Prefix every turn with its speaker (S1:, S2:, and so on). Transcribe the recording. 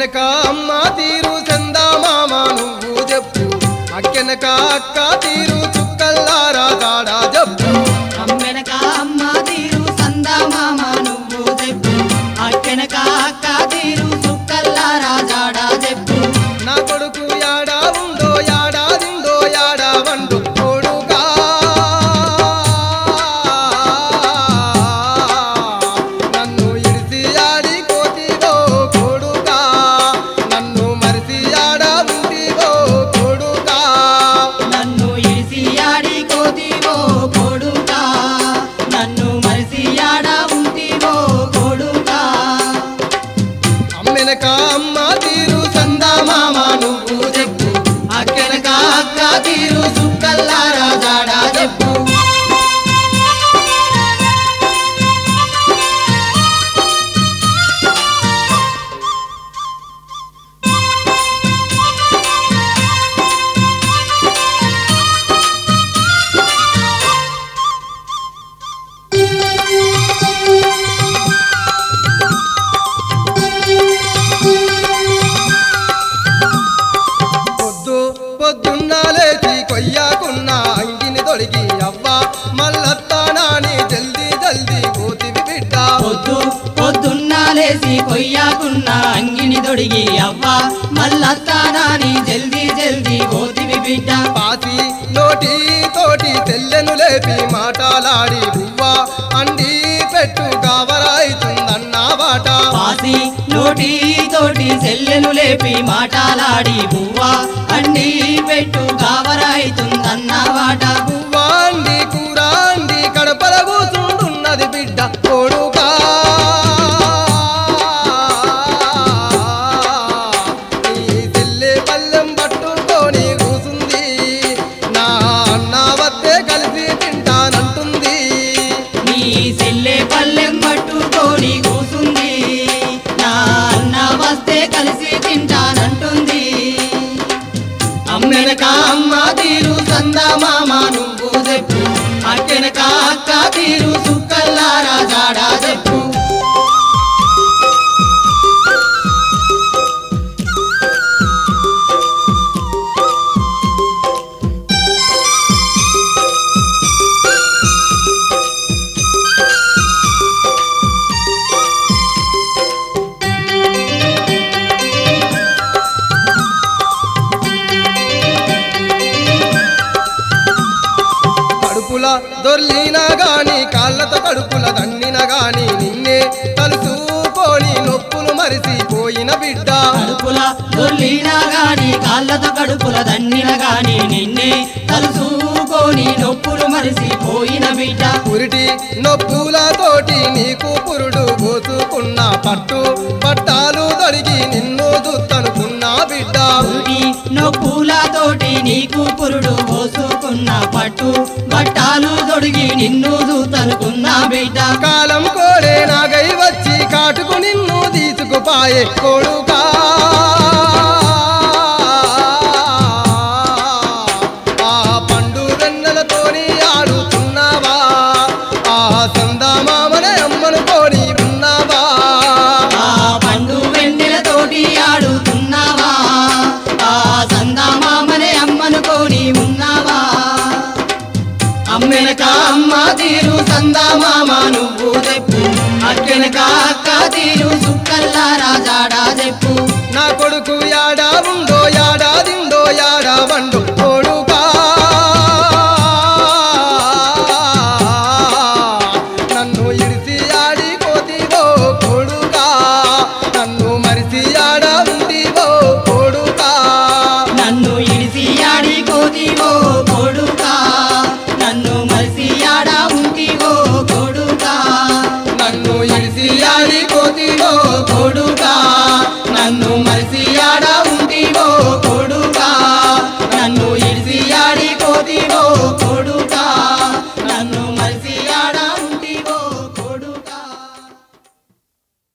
S1: అమ్మెనక అమ్మ తీరు చందామామ నువ్వు చెప్పు అక్కెనక అక్క తీరు చుక్కల్లారా తాడా చెప్పు
S2: అమ్మెనక అమ్మ తీరు సందమామ నువ్వు చెప్పు అక్కెనక అక్క తీరు సుక్కల్లా రాజాడా చెప్పు
S1: నా కొడుకు యాడా ఉందో యాడా దిందో యాడా వండు కొడుకా నన్ను ఇడిసి ఆడి కోతివో కొడుకా నన్ను మరిసి ఆడా ఉంటివో కొడుకా
S2: నన్ను ఇడిసి ఆడి కోతివో కొడుకా నన్ను మరిసి ఆడ ఉంటివో కొడుకా
S1: అమ్మెనక అమ్మ తీరు చందామామ నువ్వు చెప్పు
S2: అక్కెనక అక్క తీరు సుక్కల్లా రాజాడా చెప్పు
S1: పొద్దు పొద్దున్న లేచి కొయ్యాకున్న అంగిని తొడిగి అవ్వ మల్లత్తానాని జల్దీ జల్దీ పోతివి బిడ్డ
S2: పొద్దు పొద్దున్న లేసి కొయ్యాకున్న అంగిని దొడిగి అవ్వ మల్లత్తానాని జల్దీ జల్దీ పోతివి బిడ్డ
S1: పాతి నోటి తోటి తెల్లెను లేపి మాటలాడి బువ్వ అండి పెట్టు కావరాయితుందన్న బాట
S2: పాసి నోటి తోటి సెల్లెను లేపి మాటలాడి బువ్వ అండి పెట్టు కావరాయితుందన్న వాట
S1: బువ్వ అండి కూర అండి కడపల కూర్చుంటున్నది బిడ్డ కొడుకా ఈ తెల్లే పల్లెం పట్టుకొని కూసుంది నా అన్న వద్దే కలిసి తింటానంటుంది
S2: నీ సెల్లె పల్లెం పట్టుకొని కూసుంది నా అన్న వస్తే కలిసి తింటానంటుంది
S1: అమ్మెనక అమ్మ తీరు సందమామ నువ్వు చెప్పు
S2: అక్కెనక అక్క తీరు సుక్కల్లా రాజాడా చెప్పు
S1: కడుపుల దొర్లినా గాని కాళ్ళతో కడుపుల దండిన గాని నిన్నే కలుసుకొని నొప్పులు మరిసిపోయిన బిడ్డ
S2: కడుపుల దొర్లినా గాని కాళ్ళతో కడుపుల దండిన గాని నిన్నే తలుసుకొని నొప్పులు మరిసిపోయిన బిడ్డ
S1: పురిటి నొప్పులతోటి నీకు పురుడు పోసుకున్న పట్టు పట్టాలు తొడిగి నిన్ను చూస్తనుకున్నా బిడ్డ
S2: పురుడి నొప్పులతోటి నీకు పురుడు పోసుకున్న పట్టు బట్టాలు తొడిగి నిన్ను దూతనుకున్న బిడ్డ
S1: కాలం కోడే నాగై వచ్చి కాటుకు నిన్ను తీసుకుపాయే కొడుకా ఆ పండు వెన్నెలతోని ఆడుతున్నావా ఆ సందామామనే అమ్మను కోడి ఉన్నావా
S2: ఆ పండు వెన్నెలతోటి ఆడుతున్నావా ఆ సందామామనే అమ్మనుకోని ఉన్నావా
S1: అమ్మెనక అమ్మ తీరు సందా